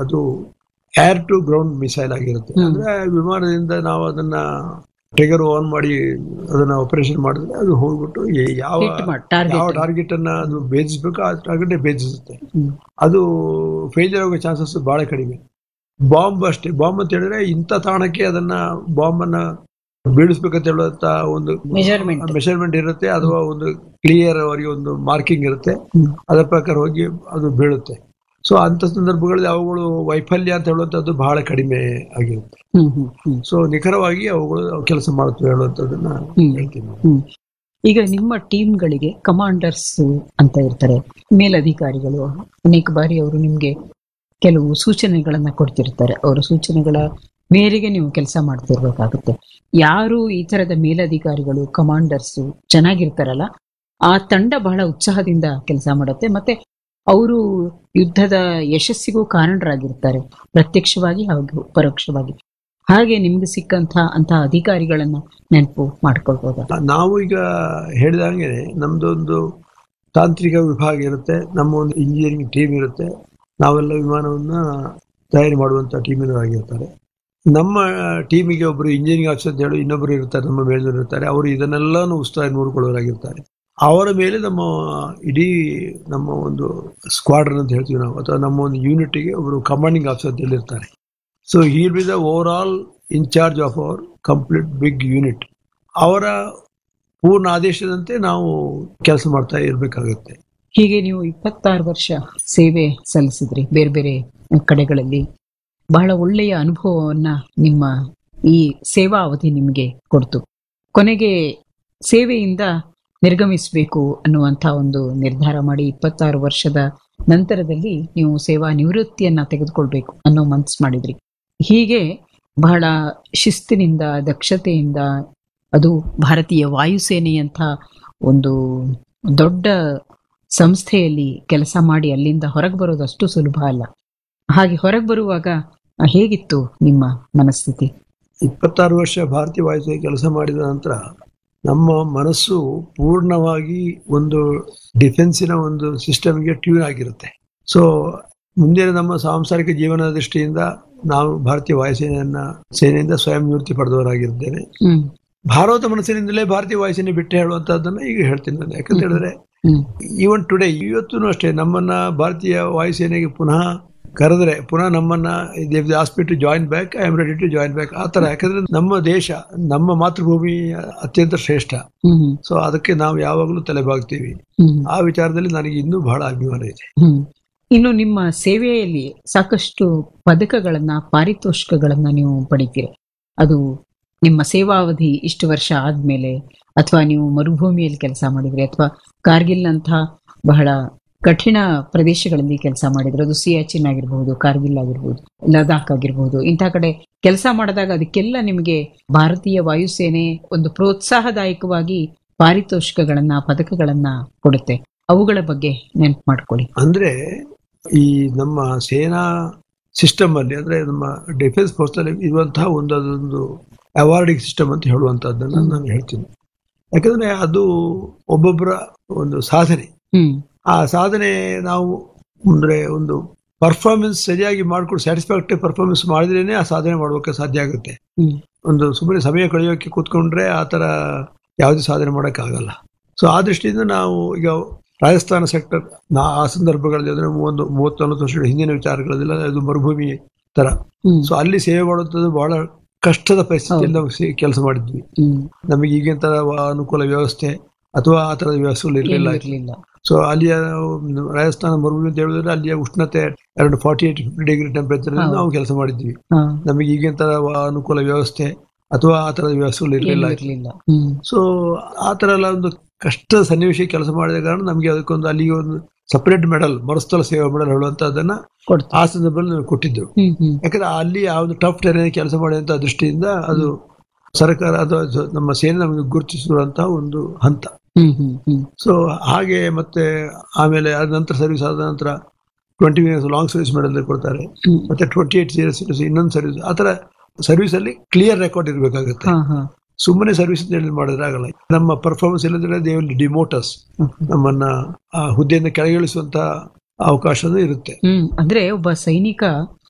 ಅದು air to ground missile ಆಗಿರುತ್ತೆ ಹ್ಮ್. ಅಂದ್ರೆ ವಿಮಾನದಿಂದ ನಾವು ಅದನ್ನ ಟ್ರಿಗರ್ ಆನ್ ಮಾಡಿ ಅದನ್ನ ಆಪರೇಷನ್ ಮಾಡಿದ್ರೆ ಅದು ಹೋಗ್ಬಿಟ್ಟು ಈ- ಯಾವ ಹಿಟ್ ಮಾಡಿ ಟಾರ್ಗೆಟ್ ಯಾವ ಟಾರ್ಗೆಟ್ ಅನ್ನ ಅದು ಭೇದಿಸ್ಬೇಕು ಆ ಟಾರ್ಗೆಟ್ ಭೇದಿಸುತ್ತೆ ಹ್ಮ್. ಅದು ಫೇಲ್ಯೂರ್ ಆಗೋ ಚಾನ್ಸಸ್ ಬಹಳ ಕಡಿಮೆ ಬಾಂಬ್ ಅಷ್ಟೇ ಬಾಂಬ್ ಅಂತ ಹೇಳಿದ್ರೆ ಇಂಥ ತಾಣಕ್ಕೆ ಅದನ್ನ ಬಾಂಬ್ ಅನ್ನ ಬೀಳಿಸ್ಬೇಕಂತ ಹೇಳುವಂತ ಒಂದು ಮೆಜರ್ಮೆಂಟ್ ಮೆಷರ್ಮೆಂಟ್ ಇರುತ್ತೆ ಅಥವಾ ಒಂದು ಕ್ಲಿಯರ್ ಅವರಿಗೆ ಒಂದು ಮಾರ್ಕಿಂಗ್ ಇರುತ್ತೆ ಹ್ಮ್. ಅದರ ಪ್ರಕಾರ ಹೋಗಿ ಅದು ಬೀಳುತ್ತೆ ಸೊ ಅಂತ ಸಂದರ್ಭಗಳಲ್ಲಿ ಅವುಗಳು ವೈಫಲ್ಯ ಅಂತ ಹೇಳುವಂಥದ್ದು ಬಹಳ ಕಡಿಮೆ ಆಗಿರುತ್ತೆ ಹ್ಮ್ ಹ್ಮ್ ಹ್ಮ್ ಸೊ ನಿಖರವಾಗಿ ಅವುಗಳು ಕೆಲಸ ಮಾಡುತ್ತವೆ ಹೇಳುವಂಥದ್ದನ್ನ ಹ್ಮ್. ಹೇಳ್ತೀನಿ ಹ್ಮ್ ಈಗ ನಿಮ್ಮ ಟೀಮ್ಗಳಿಗೆ ಕಮಾಂಡರ್ಸ್ ಅಂತ ಇರ್ತಾರೆ ಮೇಲಧಿಕಾರಿಗಳು ಅನೇಕ ಬಾರಿ ಅವರು ನಿಮ್ಗೆ ಕೆಲವು ಸೂಚನೆಗಳನ್ನ ಕೊಡ್ತಿರ್ತಾರೆ ಅವರ ಸೂಚನೆಗಳ ಮೇರೆಗೆ ನೀವು ಕೆಲಸ ಮಾಡ್ತಿರ್ಬೇಕಾಗುತ್ತೆ ಯಾರು ಈ ತರದ ಮೇಲಧಿಕಾರಿಗಳು ಕಮಾಂಡರ್ಸ್ ಚೆನ್ನಾಗಿರ್ತಾರಲ್ಲ ಆ ತಂಡ ಬಹಳ ಉತ್ಸಾಹದಿಂದ ಕೆಲಸ ಮಾಡುತ್ತೆ ಮತ್ತೆ ಅವರು ಯುದ್ಧದ ಯಶಸ್ಸಿಗೂ ಕಾರಣರಾಗಿರ್ತಾರೆ ಪ್ರತ್ಯಕ್ಷವಾಗಿ ಹಾಗೂ ಪರೋಕ್ಷವಾಗಿ ಹಾಗೆ ನಿಮ್ಗೆ ಸಿಕ್ಕಂತ ಅಂತ ಅಧಿಕಾರಿಗಳನ್ನ ನೆನಪು ಮಾಡ್ಕೊಳ್ಬೋದಾ ನಾವು ಈಗ ಹೇಳಿದಂಗೆ ನಮ್ದು ಒಂದು ತಾಂತ್ರಿಕ ವಿಭಾಗ ಇರುತ್ತೆ ನಮ್ಮ ಒಂದು ಇಂಜಿನಿಯರಿಂಗ್ ಟೀಮ್ ಇರುತ್ತೆ ನಾವೆಲ್ಲ ವಿಮಾನವನ್ನ ತಯಾರಿ ಮಾಡುವಂತ ಟೀಮಿನವರಾಗಿರ್ತಾರೆ ನಮ್ಮ ಟೀಮಿಗೆ ಒಬ್ಬರು ಇಂಜಿನಿಯರಿಂಗ್ ಆಫೀಸರ್ ಅಂತ ಹೇಳಿ ಇನ್ನೊಬ್ಬರು ಇರ್ತಾರೆ ನಮ್ಮ ಮೇಲಿನವರು ಇರ್ತಾರೆ ಅವರು ಇದನ್ನೆಲ್ಲಾನು ಉಸ್ತುವಾರಿ ನೋಡ್ಕೊಳ್ಳೋರಾಗಿರ್ತಾರೆ ಅವರ ಮೇಲೆ ನಮ್ಮ ಇಡೀ ನಮ್ಮ ಒಂದು ಸ್ಕ್ವಾಡ್ರನ್ ಅಂತ ಹೇಳ್ತೀವಿ ನಾವು ಅಥವಾ ನಮ್ಮ ಒಂದು ಯೂನಿಟ್ಗೆ ಒಬ್ಬರು ಕಮಾಂಡಿಂಗ್ ಆಫೀಸರ್ ಅಂತ ಹೇಳಿರ್ತಾರೆ so he'll be the overall in charge of our complete big unit ಅವರ ಪೂರ್ಣ ಆದೇಶದಂತೆ ನಾವು ಕೆಲಸ ಮಾಡ್ತಾ ಇರಬೇಕಾಗುತ್ತೆ ಹೀಗೆ ನೀವು ಇಪ್ಪತ್ತಾರು ವರ್ಷ ಸೇವೆ ಸಲ್ಲಿಸಿದ್ರಿ ಬೇರೆ ಬೇರೆ ಕಡೆಗಳಲ್ಲಿ ಬಹಳ ಒಳ್ಳೆಯ ಅನುಭವವನ್ನ ನಿಮ್ಮ ಈ ಸೇವಾ ಅವಧಿ ನಿಮಗೆ ಕೊಡ್ತು ಕೊನೆಗೆ ಸೇವೆಯಿಂದ ನಿರ್ಗಮಿಸಬೇಕು ಅನ್ನುವಂಥ ಒಂದು ನಿರ್ಧಾರ ಮಾಡಿ ಇಪ್ಪತ್ತಾರು ವರ್ಷದ ನಂತರದಲ್ಲಿ ನೀವು ಸೇವಾ ನಿವೃತ್ತಿಯನ್ನ ತೆಗೆದುಕೊಳ್ಬೇಕು ಅನ್ನೋ ಮನ್ಸು ಮಾಡಿದ್ರಿ ಹೀಗೆ ಬಹಳ ಶಿಸ್ತಿನಿಂದ ದಕ್ಷತೆಯಿಂದ ಅದು ಭಾರತೀಯ ವಾಯುಸೇನೆಯಂಥ ಒಂದು ದೊಡ್ಡ ಸಂಸ್ಥೆಯಲ್ಲಿ ಕೆಲಸ ಮಾಡಿ ಅಲ್ಲಿಂದ ಹೊರಗೆ ಬರೋದು ಅಷ್ಟು ಸುಲಭ ಅಲ್ಲ ಹಾಗೆ ಹೊರಗೆ ಬರುವಾಗ ಹೇಗಿತ್ತು ನಿಮ್ಮ ಮನಸ್ಥಿತಿ ಇಪ್ಪತ್ತಾರು ವರ್ಷ ಭಾರತೀಯ ವಾಯುಸೇನೆ ಕೆಲಸ ಮಾಡಿದ ನಂತರ ನಮ್ಮ ಮನಸ್ಸು ಪೂರ್ಣವಾಗಿ ಒಂದು ಡಿಫೆನ್ಸಿನ ಒಂದು ಸಿಸ್ಟಮ್ಗೆ ಟ್ಯೂನ್ ಆಗಿರುತ್ತೆ ಸೊ ಮುಂದಿನ ನಮ್ಮ ಸಾಂಸಾರಿಕ ಜೀವನದ ದೃಷ್ಟಿಯಿಂದ ನಾವು ಭಾರತೀಯ ವಾಯುಸೇನೆಯನ್ನ ಸೇನೆಯಿಂದ ಸ್ವಯಂ ನಿವೃತ್ತಿ ಪಡೆದವರಾಗಿದ್ದೇನೆ ಹ್ಮ್ ಭಾರತ ಮನಸ್ಸಿನಿಂದಲೇ ಭಾರತೀಯ ವಾಯುಸೇನೆ ಬಿಟ್ಟು ಹೇಳುವಂತಹದ್ದನ್ನ ಈಗ ಹೇಳ್ತೀನಿ ನಾನು ಯಾಕಂತ ಹೇಳಿದ್ರೆ ಹ್ಮ್ ಈವನ್ ಟುಡೇ ಇವತ್ತೂ ಅಷ್ಟೇ ನಮ್ಮನ್ನ ಭಾರತೀಯ ವಾಯುಸೇನೆಗೆ ಪುನಃ ಕರೆದ್ರೆ ಪುನಃ ನಮ್ಮನ್ನ ಆಸ್ಪಿ to join back I am ready to join back ಆ ತರ ಯಾಕಂದ್ರೆ ನಮ್ಮ ದೇಶ ನಮ್ಮ ಮಾತೃಭೂಮಿ ಅತ್ಯಂತ ಶ್ರೇಷ್ಠ ಹ್ಮ್ ಸೊ ಅದಕ್ಕೆ ನಾವು ಯಾವಾಗಲೂ ತಲೆಬಾಗ್ತೀವಿ ಹ್ಮ್ ಆ ವಿಚಾರದಲ್ಲಿ ನನಗೆ ಇನ್ನೂ ಬಹಳ ಅಭಿಮಾನ ಇದೆ ಹ್ಮ್ ಇನ್ನು ನಿಮ್ಮ ಸೇವೆಯಲ್ಲಿ ಸಾಕಷ್ಟು ಪದಕಗಳನ್ನ ಪಾರಿತೋಷಿಕಗಳನ್ನ ನೀವು ಪಡಿತೀರಿ ಅದು ನಿಮ್ಮ ಸೇವಾವಧಿ ಇಷ್ಟು ವರ್ಷ ಆದ್ಮೇಲೆ ಅಥವಾ ನೀವು ಮರುಭೂಮಿಯಲ್ಲಿ ಕೆಲಸ ಮಾಡಿದ್ರಿ ಅಥವಾ ಕಾರ್ಗಿಲ್ ಅಂತ ಬಹಳ ಕಠಿಣ ಪ್ರದೇಶಗಳಲ್ಲಿ ಕೆಲಸ ಮಾಡಿದ್ರು ಅದು ಸಿಯಾಚಿನ್ ಆಗಿರ್ಬಹುದು ಕಾರ್ಗಿಲ್ ಆಗಿರ್ಬಹುದು ಲದಾಖ್ ಆಗಿರ್ಬಹುದು ಇಂಥ ಕಡೆ ಕೆಲಸ ಮಾಡಿದಾಗ ಅದಕ್ಕೆಲ್ಲ ನಿಮಗೆ ಭಾರತೀಯ ವಾಯುಸೇನೆ ಒಂದು ಪ್ರೋತ್ಸಾಹದಾಯಕವಾಗಿ ಪಾರಿತೋಷಿಕಗಳನ್ನ ಪದಕಗಳನ್ನ ಕೊಡುತ್ತೆ ಅವುಗಳ ಬಗ್ಗೆ ನೆನ್ಪು ಮಾಡ್ಕೊಳ್ಳಿ ಅಂದ್ರೆ ಈ ನಮ್ಮ ಸೇನಾ ಸಿಸ್ಟಮ್ ಅಲ್ಲಿ ಅಂದ್ರೆ ನಮ್ಮ ಡಿಫೆನ್ಸ್ ಫೋರ್ಸ್ ಅಲ್ಲಿ ಇರುವಂತಹ ಒಂದು ಅದೊಂದು ಅವಾರ್ಡಿಂಗ್ ಸಿಸ್ಟಮ್ ಅಂತ ಹೇಳುವಂತಹದ್ದನ್ನ ನಾನು ಹೇಳ್ತೀನಿ ಯಾಕಂದ್ರೆ ಅದು ಒಬ್ಬೊಬ್ಬರ ಒಂದು ಸಾಧನೆ ಹ್ಮ್ ಆ ಸಾಧನೆ ನಾವು ಅಂದ್ರೆ ಒಂದು ಪರ್ಫಾರ್ಮೆನ್ಸ್ ಸರಿಯಾಗಿ ಮಾಡ್ಕೊಂಡು ಸ್ಯಾಟಿಸ್ಫ್ಯಾಕ್ಟರಿ ಪರ್ಫಾರ್ಮೆನ್ಸ್ ಮಾಡಿದ್ರೇನೆ ಆ ಸಾಧನೆ ಮಾಡೋಕೆ ಸಾಧ್ಯ ಆಗುತ್ತೆ ಹ್ಮ್ ಒಂದು ಸುಮ್ಮನೆ ಸಮಯ ಕಳೆಯೋಕೆ ಕೂತ್ಕೊಂಡ್ರೆ ಆ ತರ ಯಾವುದೇ ಸಾಧನೆ ಮಾಡೋಕ್ಕಾಗಲ್ಲ ಸೊ ಆ ದೃಷ್ಟಿಯಿಂದ ನಾವು ಈಗ ರಾಜಸ್ಥಾನ ಸೆಕ್ಟರ್ ನಾ ಆ ಸಂದರ್ಭಗಳಲ್ಲಿ ಅಂದ್ರೆ ಒಂದು ಮೂವತ್ತು ನಲವತ್ತು ವರ್ಷಗಳ ಹಿಂದಿನ ವಿಚಾರಗಳದೆಲ್ಲ ಅದು ಮರುಭೂಮಿ ತರ ಹ್ಮ್ ಸೊ ಅಲ್ಲಿ ಸೇವೆ ಮಾಡುವಂಥದ್ದು ಬಹಳ ಕಷ್ಟದ ಪರಿಸ್ಥಿತಿಯಲ್ಲಿ ನಾವು ಕೆಲಸ ಮಾಡಿದ್ವಿ ಹ್ಮ್ ನಮಗೆ ಈಗಿನ ತರ ಅನುಕೂಲ ವ್ಯವಸ್ಥೆ ಅಥವಾ ಆ ತರದ ವ್ಯವಸ್ಥೆಗಳು ಇರಲಿಲ್ಲ ಏನೂ ಇರ್ಲಿಲ್ಲ ಸೊ ಅಲ್ಲಿಯ ರಾಜಸ್ಥಾನ ಮರುಭೂಮಿ ಅಂತ ಹೇಳಿದ್ರೆ ಅಲ್ಲಿಯ ಉಷ್ಣತೆ ಎರಡು forty eight fifty degree temperature ಹೌದು. ನಾವು ಕೆಲಸ ಮಾಡಿದ್ವಿ ಹಾ, ನಮಗೆ ಈಗಿನ ತರ ಅನುಕೂಲ ವ್ಯವಸ್ಥೆ ಅಥವಾ ಆ ತರದ ವ್ಯವಸ್ಥೆಗಳು ಇರಲಿಲ್ಲ ಏನೂ ಇರ್ಲಿಲ್ಲ ಹ್ಮ್ ಸೊ ಆ ತರ ಎಲ್ಲ ಒಂದು ಕಷ್ಟದ ಸನ್ನಿವೇಶ ಕೆಲಸ ಮಾಡಿದ ಕಾರಣ ನಮಗೆ ಅದಕ್ಕೊಂದು ಅಲ್ಲಿಗೆ ಒಂದು ಸಪರೇಟ್ ಮೆಡಲ್ ಮರುಸ್ಥಳ ಸೇವಾ ಮೆಡಲ್ ಹೇಳುವಂತಹದ್ದನ್ನ ಕೊಡ್ತಾ ಆ ಸಂದರ್ಭದಲ್ಲಿ ನಮಗೆ ಕೊಟ್ಟಿದ್ರು ಹ್ಮ್ ಹ್ಮ್ ಯಾಕಂದ್ರೆ ಅಲ್ಲಿ ಆ ಒಂದು ಟಫ್ ಟೆರೇನ್ ಕೆಲಸ ಮಾಡುವಂತಹ ದೃಷ್ಟಿಯಿಂದ ಅದು ಸರ್ಕಾರ ಅಥವಾ ಸ- ನಮ್ಮ ಸೇನೆ ನಮಗೆ ಗುರುತಿಸಿರುವಂತಹ ಒಂದು ಹಂತ ಹ್ಮ್ ಹ್ಮ್ ಹ್ಮ್ ಸೊ ಹಾಗೆ ಮತ್ತೆ ಆಮೇಲೆ ಅದ ನಂತರ ಸರ್ವಿಸ್ ಆದ ನಂತರ twenty years long service medal ಕೊಡ್ತಾರೆ ಹ್ಮ್. ಮತ್ತೆ ಟ್ವೆಂಟಿ ಏಟ್ ಇಯರ್ಸ್ ಇನ್ನೊಂದು ಸರ್ವಿಸ್ ಆ ತರ ಸರ್ವಿಸ್ ಅಲ್ಲಿ ಕ್ಲಿಯರ್ ರೆಕಾರ್ಡ್ ಇರಬೇಕಾಗುತ್ತೆ ಹಾ ಹಾ ಸುಮ್ಮನೆ ಸರ್ವಿಸ್ ಅಂತ ಹೇಳಿ ಮಾಡಿದ್ರೆ ಆಗಲ್ಲ ನಮ್ಮ ಪರ್ಫಾರ್ಮೆನ್ಸ್ ಇಲ್ಲದ್ರೆ ದೇ ವಿಲ್ ಡಿಮೋಟಸ್ ಹ್ಮ್. ನಮ್ಮನ್ನ ಆ ಹುದ್ದೆಯಿಂದ ಕೆಳಗಿಳಿಸುವಂತ ಅವಕಾಶ ಇರುತ್ತೆ ಹ್ಮ್ ಅಂದ್ರೆ ಒಬ್ಬ ಸೈನಿಕ